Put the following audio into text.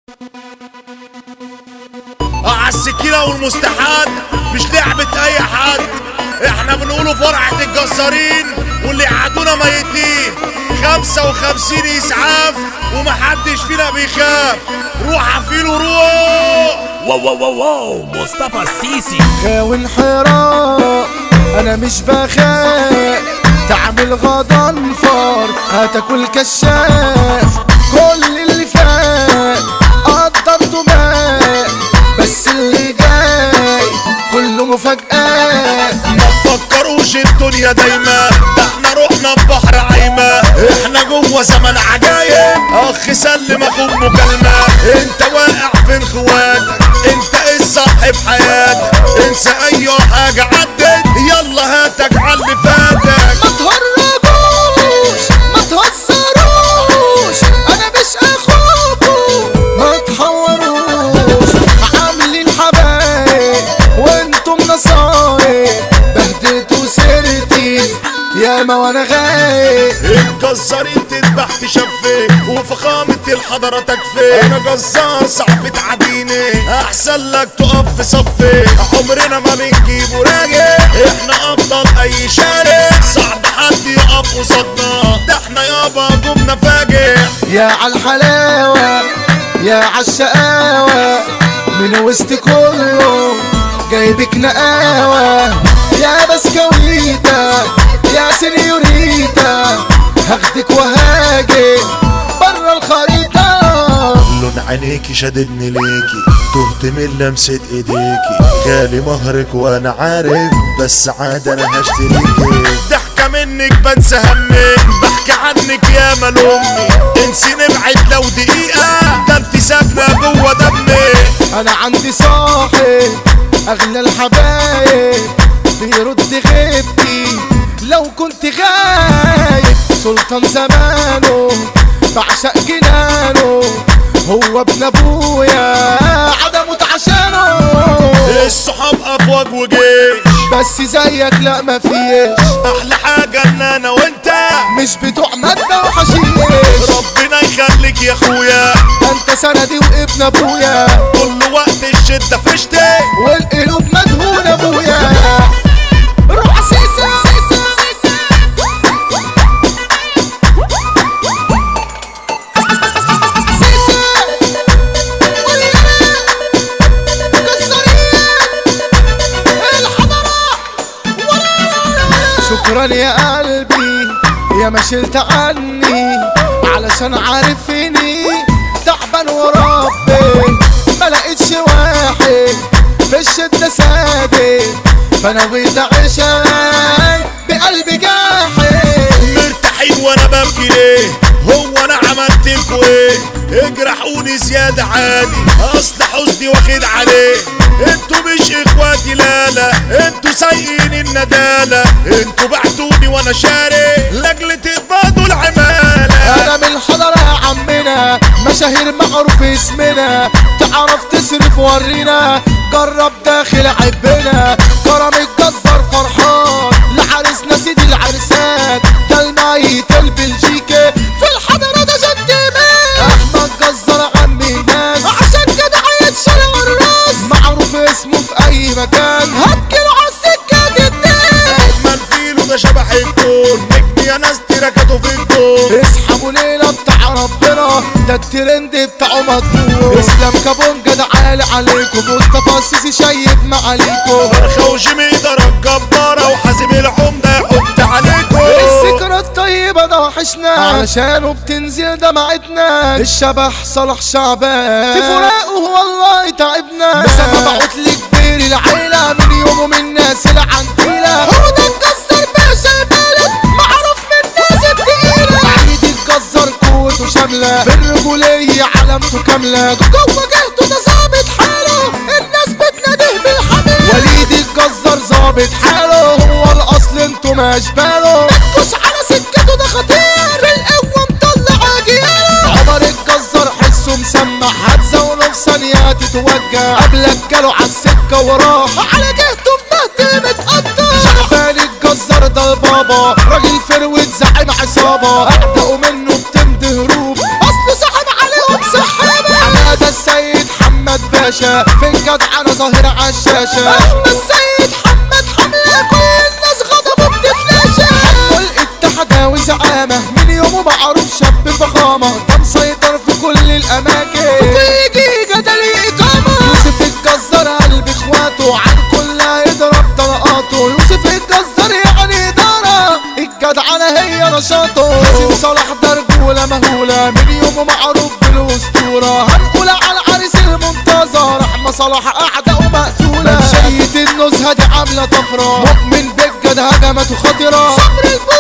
السكينة والمستحاد مش لعبة أي حد احنا بنقوله فرحة الجزارين واللي قعدونا ميتين خمسة وخمسين إسعاف ومحدش فينا بيخاف روح عفيله روح واو واو واو واو مصطفى السيسي خاوي انحراف انا مش بخاف تعمل غضن فار هتاكل كشاف كل اللي فات قدرته مات بس اللي جاي كله مفاجآت ما تفكروش الدنيا دايما ده احنا روحنا في بحر عايمة احنا جوه زمن عجايب اخ سلم اخوك مكالمة انت واقع في انخواتك انت ايه الصح في حياتك انسى اي حاجة عدت يلا هاتك على اللي فاتك ما تهرجوش ما تهزروش انا مش اخوكم ما تحوروش عاملين حبايب وانتم نصايب بهدلتوا سيرتي ياما وانا غايب الجزارين تذبح تشفي وفخامة الحضارة تكفي انا جزار صاحبي تعديني احسن لك تقف في صفي عمرنا ما بنجيب راجع احنا افضل اي شارع صعب حد يقف قصادنا ده احنا يابا جبنا فاجع يا عالحلاوة يا عالشقاوة من وسط كله جايبك نقاوة يا بسكويتة يا سينيوريتا هاخدك وهاجي برا الخريطة لون عينيكي شددني ليكي تهت من لمسة ايديكي غالي مهرك وانا عارف بس عاد انا هشتريكي ضحكة منك بنسى همي بحكي عنك يا مال امي انسي نبعد لو دقيقة ده انت ساكنة جوه دمي انا عندي صاحب اغلى الحبايب بيرد غيبتي لو كنت غايب سلطان زمانه بعشق جنانه هو ابن ابويا عدمت عشانه الصحاب افواج وجيش بس زيك لا مفيش احلى حاجة ان انا وانت مش بتوع مادة وحشيش ربنا يخليك يا اخويا ده انت سندي وابن ابويا كل وقت الشدة فشتي والقلوب مدهون ابويا روح سيسا شكرا يا قلبي يا ما شلت عني علشان عارفني تعبان وربي ما لقيتش واحد في الشدة سادي فنويت عشان بقلبي جاحد مرتاحين وانا ببكي ليه هو انا عملت لكوا ايه اجرحوني زيادة عادي اصل حزني واخد عليه انتوا مش اخواتي لا لا انتوا سايقين الندالة انتوا بعتوني وانا شاري لاجل تقبضوا العمالة انا من الحضرة يا عمنا مشاهير معروف اسمنا تعرف تصرف ورينا جرب داخل عبنا كرم الجزار فرحان لعرسنا سيدي العرسان ده الميت البلجيكي في الحضرة ده جد مان احمد جزار عمي ناس عشان كده عيد شارع الراس معروف اسمه في اي مكان هتجيله عالسكة الناس منفيله ده شبح الكون نجم يا ناس تركته في الجون اسحبوا ليلة بتاع ربنا ده الترند بتاعه مطلوب اسلام كابونجا ده عالي عليكم مصطفى السيسي شيب معاليكم فرخة وجيمي إدارة جبارة وحازم العمدة يحط عليكم الذكرى الطيبة ده وحشنا علشانه بتنزل دمعتنا الشبح صلاح شعبان في فراقه والله تعبنا بسبب عطل كبير العيلة من يومه من الناس العنتيلة هو ده الجزار باشا البلد معروف من الناس التقيلة عيد الجزار قوته شاملة في الرجولية علامته كاملة جوه جهته ده ظابط حاله الناس بتناديه بالحميد وليد الجزار ظابط حاله هو الاصل انتوا ما اشباله متكوش على سكته ده خطير في القوة مطلع اجياله عمر الجزار حسه مسمع هتزاوله في ثانية تتوجه قبلك جاله عالسكة وراه على جهته مبهدل متقطع شعبان الجزار ده البابا راجل فروت زعيم عصابة أعداؤه منه بتمضي هروب أصله سحب عليهم سحابة حمادة باشا في الجدعنة ظاهر عالشاشة احمد السيد حمد حملة كل الناس غضبه بتتلاشى والاتحاد وزعامة من يومه معروف شاب فخامة ده مسيطر في كل الأماكن في كل جيجا ده ليه إقامة يوسف الجزار قلب إخواته عن كل هيضرب طلقاته يوسف الجزار يعني إدارة الجدعنة هي نشاطه حسين صلاح ده رجولة مهولة من يومه معروف بالأسطورة هنقول على العريس المنتظر أحمد صلاح أعداءه مقتولة شية النزهة دي عاملة طفرة مؤمن بالجد هجمته خطرة صبر البو